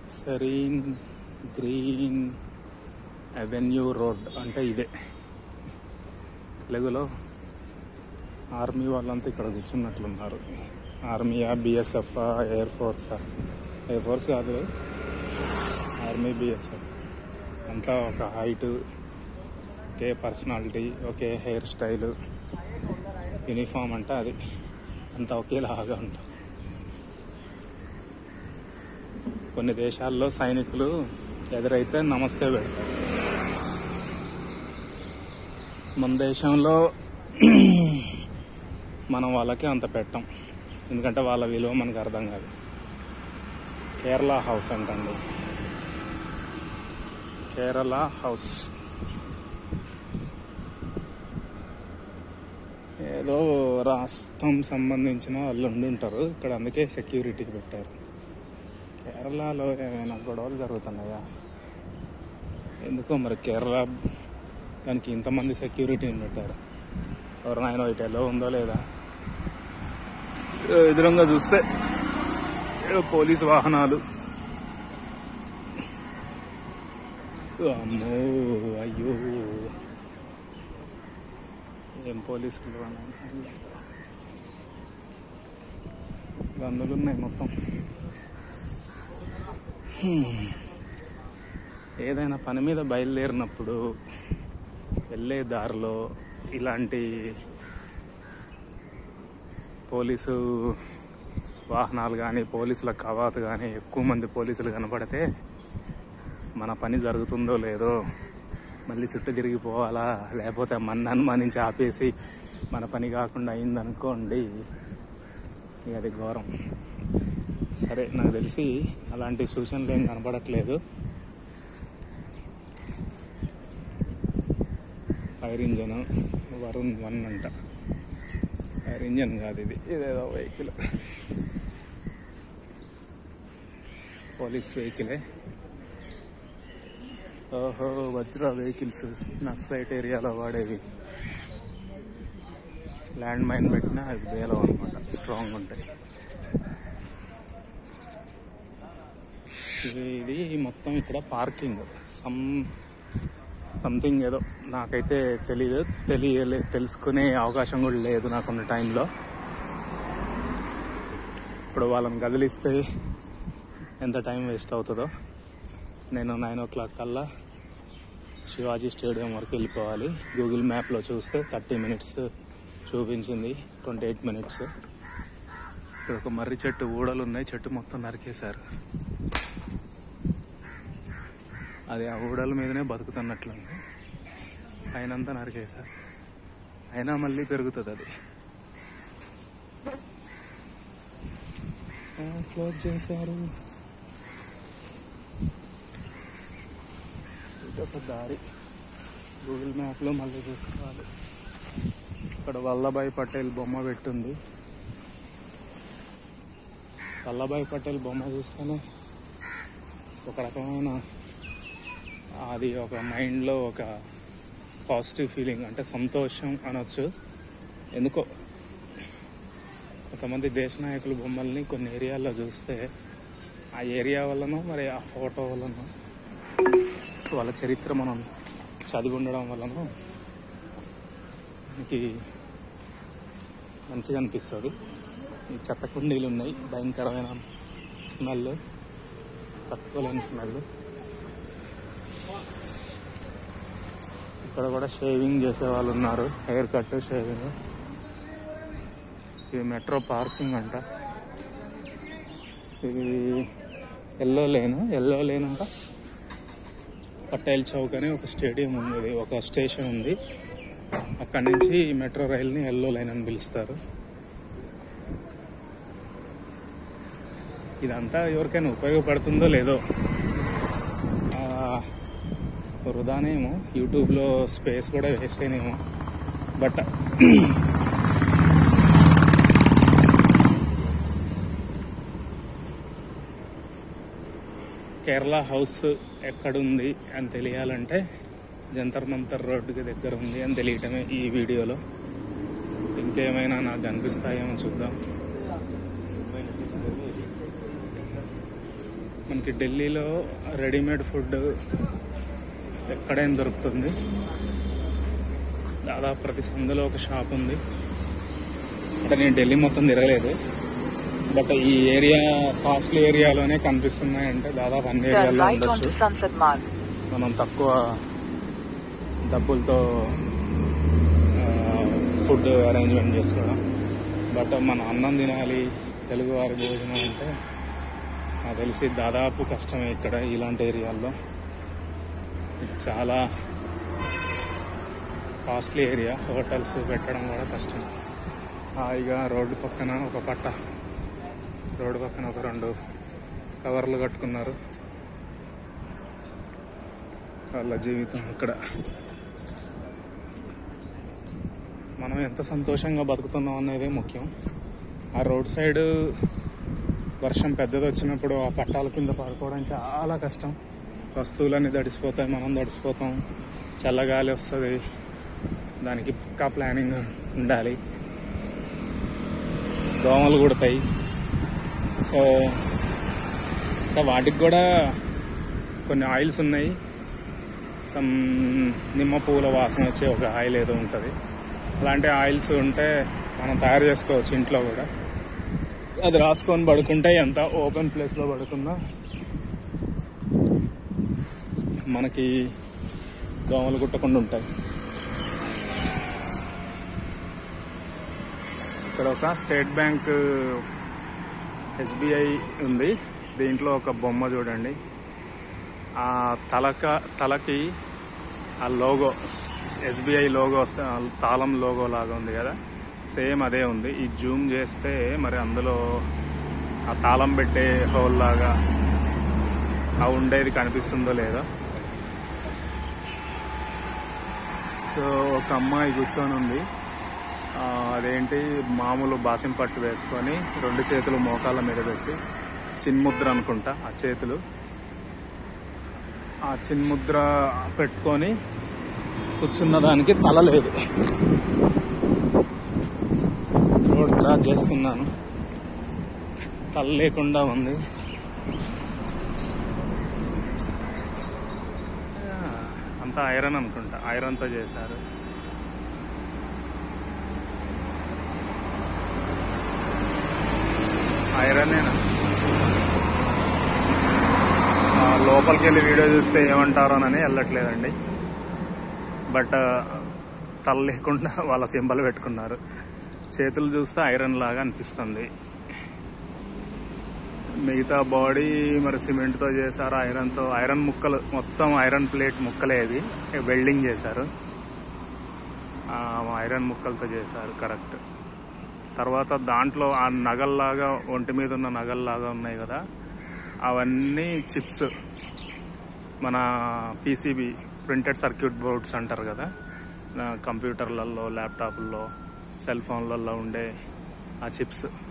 Serene green avenue road అంటే ఇదే తెలుగులో ఆర్మీ వాళ్ళంతా ఇక్కడ కూర్చున్నట్లున్నారు ఆర్మీయా బిఎస్ఎఫ్ ఎయిర్ ఫోర్సా ఎయిర్ ఫోర్స్ కాదు ఆర్మీ బిఎస్ఎఫ్ అంతా ఒక హైట్ ఒకే పర్సనాలిటీ ఒకే హెయిర్ స్టైలు యూనిఫామ్ అంటే అది అంతా ఒకేలాగా ఉంటాం కొన్ని దేశాల్లో సైనికులు ఎదురైతే నమస్తే పెడతారు మన దేశంలో మనం వాళ్ళకి అంత పెట్టం ఎందుకంటే వాళ్ళ విలువ మనకు అర్థం కాదు కేరళ హౌస్ అంటండి కేరళ హౌస్ ఏదో రాష్ట్రం సంబంధించిన వాళ్ళు ఉండి ఉంటారు ఇక్కడ అందుకే సెక్యూరిటీకి పెట్టారు కేరళలో ఏమైనా గొడవలు జరుగుతున్నాయా ఎందుకో మరి కేరళ దానికి ఇంతమంది సెక్యూరిటీని పెట్టారు ఎవరు నాయన ఇటెల్లో ఉందో లేదా ఎదురుగా చూస్తే ఏదో పోలీసు వాహనాలు అమ్మో అయ్యో ఏం పోలీసులు గందులు ఉన్నాయి మొత్తం హ్మ్. ఏదైనా పని మీద బయలుదేరినప్పుడు వెళ్ళే దారిలో ఇలాంటి పోలీసు వాహనాలు కానీ పోలీసుల కవాతు కానీ ఎక్కువ మంది పోలీసులు కనపడితే మన పని జరుగుతుందో లేదో మళ్ళీ చుట్టూ తిరిగిపోవాలా లేకపోతే మన అనుమానించి ఆపేసి మన పని కాకుండా అయిందనుకోండి ఇక అది ఘోరం సరే నాకు తెలిసి అలాంటి సూచనలు ఏం కనపడట్లేదు ఫైర్ ఇంజన్ వరుణ్ వన్ అంట ఫైర్ ఇంజన్ కాదు ఇది ఇదేదో వెహికల్ పోలీస్ వెహికలే ఓహో వజ్ర వెహికల్స్ నక్సలైట్ ఏరియాలో వాడేవి ల్యాండ్ మైన్ పెట్టినా అవి బేలం అనమాట స్ట్రాంగ్ ఉంటాయి ఇది ఇది మొత్తం ఇక్కడ పార్కింగ్ సమ్ సంథింగ్ ఏదో నాకైతే తెలియదు తెలియలే తెలుసుకునే అవకాశం కూడా లేదు నాకున్న టైంలో ఇప్పుడు వాళ్ళని కదిలిస్తే ఎంత టైం వేస్ట్ అవుతుందో నేను నైన్ ఓ క్లాక్ కల్లా శివాజీ స్టేడియం వరకు వెళ్ళిపోవాలి గూగుల్ మ్యాప్లో చూస్తే థర్టీ మినిట్స్ చూపించింది ట్వంటీ ఎయిట్ మినిట్స్ ఇక్కడ ఒక మర్రి చెట్టు ఊడలు ఉన్నాయి చెట్టు మొత్తం నరికేశారు అది ఆ ఊడల మీదనే బతుకుతున్నట్లుంది అయినంతా నరికేశారు అయినా మళ్ళీ పెరుగుతుంది అది క్లోజ్ చేశారు ఇదొక దారి గూగుల్ మ్యాప్లో మళ్ళీ చూసుకోవాలి ఇక్కడ వల్లభాయ్ పటేల్ బొమ్మ పెట్టుంది వల్లభాయ్ పటేల్ బొమ్మ చూస్తేనే ఒక రకమైన అది ఒక మైండ్లో ఒక పాజిటివ్ ఫీలింగ్ అంటే సంతోషం అనొచ్చు ఎందుకో కొంతమంది దేశ నాయకుల బొమ్మల్ని కొన్ని ఏరియాల్లో చూస్తే ఆ ఏరియా వల్లనో మరి ఆ ఫోటో వల్లనో వాళ్ళ చరిత్ర మనం చదివి ఉండడం వలన మనకి మంచిగా అనిపిస్తుంది ఈ చెత్త కుండీలు ఉన్నాయి భయంకరమైన స్మెల్ తట్టుకోలేని స్మెల్ ఇక్కడ కూడా షేవింగ్ చేసే వాళ్ళు ఉన్నారు హెయిర్ కట్ షేవింగ్ ఇది మెట్రో పార్కింగ్ అంట ఇది ఎల్లో లేన్ ఎల్లో లేన్ అంట పటేల్ చౌక్ అని ఒక స్టేడియం ఉంది ఒక స్టేషన్ ఉంది అక్కడి నుంచి ఈ మెట్రో రైల్ని ఎల్లో లైన్ అని పిలుస్తారు ఇదంతా ఎవరికైనా ఉపయోగపడుతుందో లేదో ఆ, వృధానేమో యూట్యూబ్లో స్పేస్ కూడా వేస్ట్ అయినేమో బట్ కేరళ హౌస్ ఎక్కడుంది అని తెలియాలంటే జంతర్ మంతర్ రోడ్డుకి దగ్గర ఉంది అని తెలియటమే ఈ వీడియోలో ఇంకేమైనా నాకు కనిపిస్తాయేమో చూద్దాం మనకి ఢిల్లీలో రెడీమేడ్ ఫుడ్ ఎక్కడైనా దొరుకుతుంది దాదాపు ప్రతి సందులో ఒక షాప్ ఉంది అంటే నేను ఢిల్లీ మొత్తం తిరగలేదు బట్ ఈ ఏరియా కాస్ట్లీ ఏరియాలోనే కనిపిస్తున్నాయి అంటే దాదాపు అన్ని Turn ఏరియాలో right ఉండొచ్చు onto Sunset Marg. మనం తక్కువ డబ్బులతో ఫుడ్ అరేంజ్మెంట్ చేసుకోవడం బట్ మన అన్నం తినాలి తెలుగువారి భోజనం అంటే నాకు తెలిసి దాదాపు కష్టమే ఇక్కడ ఇలాంటి ఏరియాల్లో ఇది చాలా కాస్ట్లీ ఏరియా హోటల్స్ పెట్టడం కూడా కష్టం హాయిగా రోడ్డు పక్కన ఒక పట్ట రోడ్డు పక్కన ఒక రెండు కవర్లు కట్టుకున్నారు వాళ్ళ జీవితం అక్కడ మనం ఎంత సంతోషంగా బతుకుతున్నాం అనేది ముఖ్యం ఆ రోడ్ సైడ్ వర్షం పెద్దది వచ్చినప్పుడు ఆ పట్టాల కింద పడుకోవడం చాలా కష్టం వస్తువులన్నీ తడిసిపోతాయి మనం తడిసిపోతాం చల్లగాలి వస్తుంది దానికి పక్కా ప్లానింగ్ ఉండాలి దోమలు కుడతాయి సో ఇంకా వాటికి కూడా కొన్ని ఆయిల్స్ ఉన్నాయి సమ్ నిమ్మ పువ్వుల వాసన వచ్చే ఒక ఆయిల్ ఏదో ఉంటుంది అలాంటి ఆయిల్స్ ఉంటే మనం తయారు చేసుకోవచ్చు ఇంట్లో కూడా అది రాసుకొని పడుకుంటే ఎంత ఓపెన్ ప్లేస్లో పడుకున్నా మనకి దోమలు కుట్టకుండా ఉంటాయి ఇక్కడ ఒక స్టేట్ బ్యాంక్ ఎస్బీఐ ఉంది దీంట్లో ఒక బొమ్మ చూడండి ఆ తలక తలకి ఆ లోగో ఎస్బీఐ లోగో తాళం లోగో లాగా ఉంది కదా సేమ్ అదే ఉంది ఈ జూమ్ చేస్తే మరి అందులో ఆ తాళం పెట్టే హోల్ లాగా ఆ ఉండేది కనిపిస్తుందో లేదో సో ఒక అమ్మాయి కూర్చొని ఉంది ఆ, అదేంటి మామూలు బాసిం పట్టు వేసుకొని రెండు చేతులు మోకాళ్ళ మీద పెట్టి చిన్ముద్ర అనుకుంటా ఆ చేతులు ఆ చిన్ముద్ర పెట్టుకొని కూర్చున్న దానికి తల లేదు రోడ్ క్రాస్ చేస్తున్నాను తల లేకుండా ఉంది ఆ, అంతా ఐరన్ అనుకుంటా ఐరన్తో చేశారు ఐరనేనా ఆ, లోపలికి వెళ్ళి వీడియో చూస్తే ఏమంటారోనని వెళ్ళట్లేదండి బట్ తల లేకుండా వాళ్ళ సింబల్ పెట్టుకున్నారు చేతులు చూస్తే ఐరన్ లాగా అనిపిస్తుంది మిగతా బాడీ మరి సిమెంట్తో చేశారు ఐరన్తో ఐరన్ ముక్కలు మొత్తం ఐరన్ ప్లేట్ ముక్కలే అది వెల్డింగ్ చేశారు ఆ, ఐరన్ ముక్కలతో చేశారు కరెక్ట్ తర్వాత దాంట్లో ఆ నగల్లాగా ఒంటి మీద ఉన్న నగల్లాగా ఉన్నాయి కదా అవన్నీ చిప్స్ మన పీసీబీ ప్రింటెడ్ సర్క్యూట్ బోర్డ్స్ అంటారు కదా ఆ, కంప్యూటర్లలో ల్యాప్టాప్లలో సెల్ ఫోన్లలో ఉండే ఆ చిప్స్